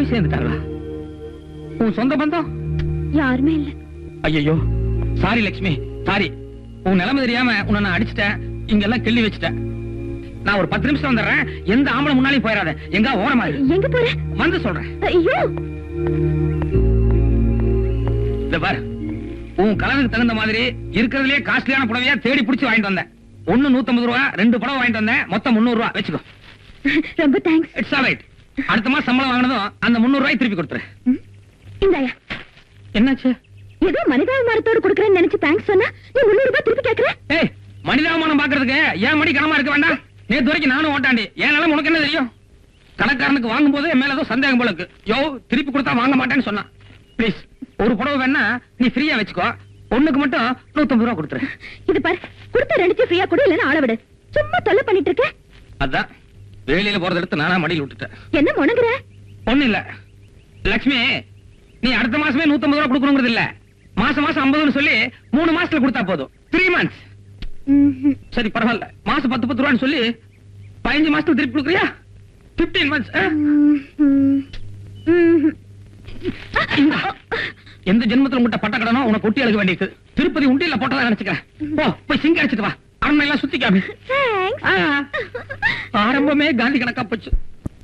போய் சேர்ந்துட்டாங்களா உன் சொந்த பந்தம் யாருமே இல்ல ஐயோ சாரி லட்சுமி சாரி உன் நிலைமை தெரியாம உன்னை நான் அடிச்சிட்டேன் இங்கெல்லாம் கிள்ளி வச்சுட்டேன் நான் ஒரு பத்து நிமிஷம் வந்துடுறேன் எந்த ஆம்பளை முன்னாலையும் போயிடாத எங்க ஓரமா இரு. எங்க போற வந்து சொல்றேன் ஐயோ இந்த பாரு உன் கலருக்கு தகுந்த மாதிரி இருக்கிறதுலே காஸ்ட்லியான புடவையா தேடி பிடிச்சு வாங்கிட்டு வந்தேன் ஒண்ணு நூத்தம்பது ரூபா ரெண்டு புடவை வாங்கிட்டு வந்தேன் மொத்தம் முந்நூறு ரூபா வச்சுக்கோ ரொம்ப தேங்க்ஸ் இட்ஸ் ஆல் ரைட் அடுத்த மாசம் சம்பளம் வாங்கினதும் அந்த முந்நூறு ரூபாய் திருப்பி கொடுத்துரு இந்தாயா என்னாச்சு ஏதோ மனிதாபிமானத்தோடு கொடுக்கறேன்னு நினைச்சு தேங்க்ஸ் சொன்னா நீ முன்னூறு ரூபாய் திருப்பி கேக்குற ஏய் மனிதாபமானம் பாக்குறதுக்கு ஏன் மணி கனமா இருக்க வேண்டாம் நேத்து வரைக்கும் நானும் ஓட்டாண்டி ஏன் நிலம் உனக்கு என்ன தெரியும் கடைக்காரனுக்கு வாங்கும் போது என் மேல ஏதோ சந்தேகம் போல இருக்கு யோ திருப்பி கொடுத்தா வாங்க மாட்டேன்னு சொன்னான் ப்ளீஸ் ஒரு புடவை வேணா நீ ஃப்ரீயா வச்சுக்கோ ஒண்ணுக்கு மட்டும் நூத்தம்பது ரூபா கொடுத்துரு இது பாரு கொடுத்த ரெண்டு ஃப்ரீயா கொடு இல்லைன்னா ஆள விடு சும்மா தொல்லை பண்ணிட்டு இருக்க அதான் வேலையில போறத எடுத்து நானா மடியில் விட்டுட்டேன் என்ன முணங்குற ஒண்ணு இல்ல லட்சுமி நீ அடுத்த மாசமே நூத்தம்பது ரூபா கொடுக்கணுங்கிறது இல்ல மாசம் மாசம் ஐம்பதுன்னு சொல்லி மூணு மாசத்துல கொடுத்தா போதும் த்ரீ மந்த்ஸ் ம்ஹும். சரி பரவாயில்ல மாசம் பத்து பத்து ரூபான்னு சொல்லி பதினஞ்சு மாசத்துக்கு திருப்பி கொடுக்குறியா பிப்டீன் மந்த்ஸ் ம்ஹும். ம்ஹும். எந்த ஜென்மத்துல உங்ககிட்ட பட்ட கடனோ உனக்கு ஒட்டி அழுக வேண்டியது திருப்பதி உண்டியில போட்டதா நினைச்சுக்கிறேன் போ போய் சிங்க அடிச்சிட்டு வா அரண்மனை எல்லாம் சுத்திக்காம Thanks. ஆ, ஆரம்பமே காந்தி கணக்கா போச்சு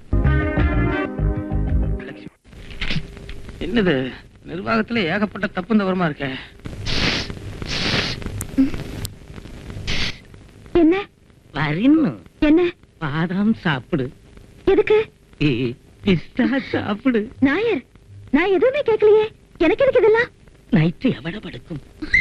என்னது நிர்வாகத்துல ஏகப்பட்ட தப்பு தவறுமா இருக்க என்ன வரணும் என்ன பாதாம் சாப்பிடு எதுக்கு ஏய், பிஸ்தா சாப்பிடு நாயர் நான் எதுவுமே கேட்கலையே எனக்கு எதுக்கு இதெல்லாம் നൈറ്റ് എവിടെ പടുക്കും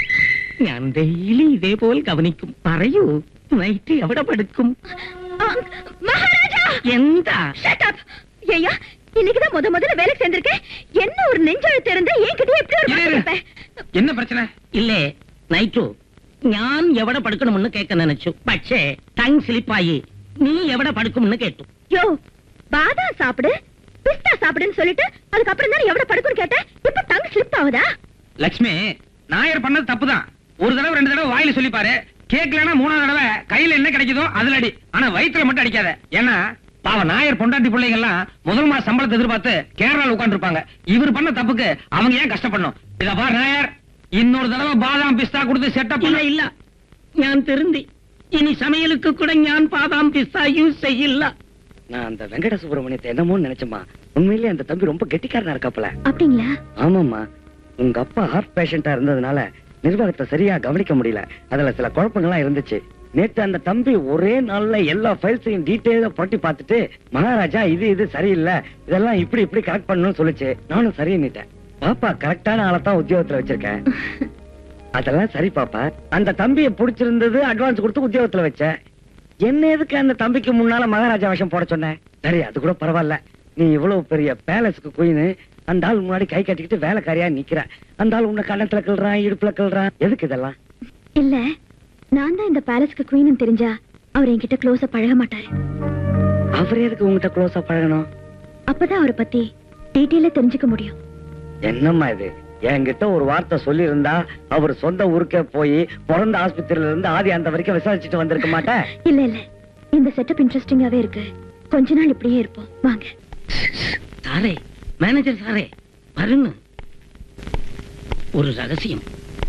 ഞാൻ ഡെയിലി ഇതേപോലെ ഗവനിക്കും പറയൂ നൈറ്റ് എവിടെ പടുക്കും ஆ, மகாராஜா എന്താ Shut up. ஐயா இன்னைக்குதான் முத முதல்ல வேலைக்கு சேர்ந்திருக்கேன் என்ன ஒரு நெஞ்செழுத்து இருந்தா என்கிட்ட எப்படி ஒரு இரு, வார்த்தை இரு. கேட்ப? என்ன பிரச்சனை ഇല്ലേ നൈറ്റു ഞാൻ എവിടെ പടുക്കണമെന്ന് കേൾക്കാൻ നനച്ചു പക്ഷേ ടങ് സ്ലിപ്പായി നീ എവിടെ പടുക്കുമെന്ന് കേട്ടു யோ பாதாம் சாப்பிடு பிஸ்தா சாப்பிடுன்னு சொல்லிட்டு அதுக்கப்புறம் தான் எவ்வளவு படுக்குன்னு கேட்டேன் இப்ப டங் ஸ்லிப் ஆகுதா லட்சுமி நாயர் பண்ணது தப்புதான் ஒரு தடவை ரெண்டு தடவை வாயில சொல்லி பாரு கேக்கலன்னா மூணாவது தடவை கையில என்ன கிடைக்குதோ அதுல அடி ஆனா வயித்துல மட்டும் அடிக்காத ஏன்னா பாவ நாயர் பொண்டாட்டி பிள்ளைங்க எல்லாம் முதல் மாச சம்பளத்தை எதிர்பார்த்து கேரளால உட்கார்ந்து இருப்பாங்க இவர் பண்ண தப்புக்கு அவங்க ஏன் கஷ்டப்படணும் இத பாரு நாயர் இன்னொரு தடவை பாதாம் பிஸ்தா கொடுத்து செட்டப் ഇല്ല ഇല്ല ഞാൻ തിരുന്തി ഇനി സമയலுக்கு கூட ഞാൻ பாதாம் பிஸ்தா யூஸ் செய்யல நான் அந்த வெங்கட சுப்பிரமணியத்தை என்னமோன்னு நினைச்சேம்மா உண்மையிலேயே அந்த தம்பி ரொம்ப கெட்டிக்காரனா இருக்காப்புல அப்படிங்களா ஆமாம்மா உங்க அப்பா ஹார்ட் பேஷண்டா இருந்ததுனால நிர்வாகத்தை சரியா கவனிக்க முடியல அதுல சில குழப்பங்கள்லாம் இருந்துச்சு நேத்து அந்த தம்பி ஒரே நாள்ல எல்லா ஃபைல்ஸையும் டீட்டெயிலா புரட்டி பார்த்துட்டு மகாராஜா இது இது சரியில்லை இதெல்லாம் இப்படி இப்படி கரெக்ட் பண்ணணும்னு சொல்லுச்சு நானும் சரின்னுட்டேன் பாப்பா கரெக்டான ஆளை தான் உத்தியோகத்துல வச்சிருக்கேன் அதெல்லாம் சரி பாப்பா அந்த தம்பியை பிடிச்சிருந்தது அட்வான்ஸ் கொடுத்து உத்தியோகத்துல வச்சேன் என்ன எதுக்கு அந்த தம்பிக்கு முன்னால மகாராஜா வேஷம் போட சொன்னேன் சரி அது கூட பரவாயில்ல நீ இவ்வளவு பெரிய பேலஸ்க்கு குயின் அந்த ஆள் முன்னாடி கை கட்டிக்கிட்டு வேலைக்காரியா நிக்கிற அந்த ஆள் உன்னை கண்ணத்துல கிள்றான் இடுப்புல கிள்றான் எதுக்கு இதெல்லாம் இல்ல நான் தான் இந்த பேலஸ்க்கு குயின்னு தெரிஞ்சா அவர் என்கிட்ட க்ளோஸா பழக மாட்டாரு அவர் எதுக்கு உங்ககிட்ட க்ளோஸா பழகணும் அப்பதான் அவரை பத்தி டீட்டெயிலா தெரிஞ்சுக்க முடியும் என்னம்மா இது என்கிட்ட ஒரு வார்த்தை சொல்லி இருந்தா அவர் சொந்த ஊருக்கே போய் பிறந்த ஆஸ்பத்திரியில இருந்து ஆதி அந்த வரைக்கும் விசாரிச்சுட்டு வந்திருக்க மாட்டேன் இல்ல இல்ல இந்த செட்டப் இன்ட்ரெஸ்டிங்காவே இருக்கு கொஞ்ச நாள் இப்படியே இருப்போம் வாங்க സാറേ മാനേജർ സാറേ വരുന്നു ഒരു രഹസ്യം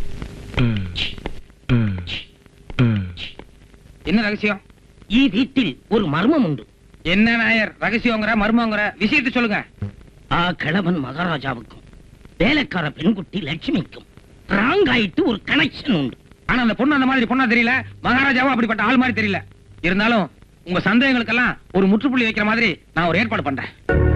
என்ன ரகசியம் ഈ വീട്ടിൽ ഒരു മർമ്മമുണ്ട് என்ன நாயர் ரகசியங்கிற மர்மங்கிற விஷயத்தை சொல்லுங்க ആ കിളവൻ മഹാരാജാവുക്കും വേലക്കാര പെൺകുട്ടി ലക്ഷ്മിക്കും റാങ്കായിട്ട് ഒരു കണക്ഷൻ ഉണ്ട് ஆனா அந்த பொண்ணு அந்த மாதிரி பொண்ணா தெரியல மகாராஜாவும் அப்படிப்பட்ட ஆள் மாதிரி தெரியல இருந்தாலும் உங்க சந்தேகங்களுக்கெல்லாம் ஒரு முற்றுப்புள்ளி வைக்கிற மாதிரி நான் ஒரு ஏற்பாடு பண்றேன்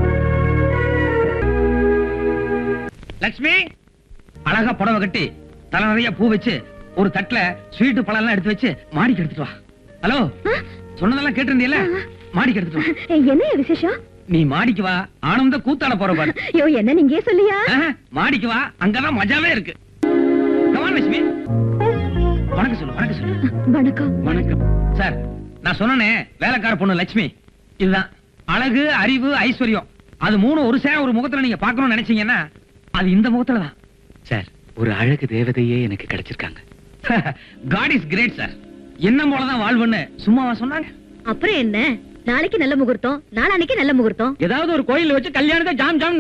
லட்சுமி அழகா புடவை கட்டி தலை நிறைய பூ வச்சு ஒரு தட்டுல ஸ்வீட்டு பழம் எல்லாம் எடுத்து வச்சு மாடிக்கு எடுத்துட்டு வா ஹலோ சொன்னதெல்லாம் கேட்டிருந்தியல்ல மாடிக்கு எடுத்துட்டு வா ஏய், என்ன விசேஷம் நீ மாடிக்கு வா ஆனந்த கூத்தாட போற பாரு ஐயோ என்ன நீங்க சொல்லியா ஆஹா, மாடிக்கு வா அங்கதான் மஜாவே இருக்கு Come on, லட்சுமி வணக்கம் சொல்லு வணக்கம் சொல்லு வணக்கம் வணக்கம் சார் நான் சொன்னனே வேலைக்கார பொண்ணு லட்சுமி இதுதான் அழகு அறிவு ஐஸ்வர்யம் அது மூணு ஒரு சே ஒரு முகத்துல நீங்க பார்க்கணும்னு நினைச்சீங்கன்னா அது இந்த முகத்துல தான் சார் ஒரு அழகு தேவதையே எனக்கு கிடைச்சிருக்காங்க காட் இஸ் கிரேட் சார் என்ன போலதான் வாழ்வுன்னு சும்மாவா சொன்னாங்க அப்புறம் என்ன நாளைக்கு நல்ல முகூர்த்தம் நாளானைக்கு நல்ல முகூர்த்தம் ஏதாவது ஒரு கோயில் வச்சு கல்யாணத்தை ஜாம் ஜாம்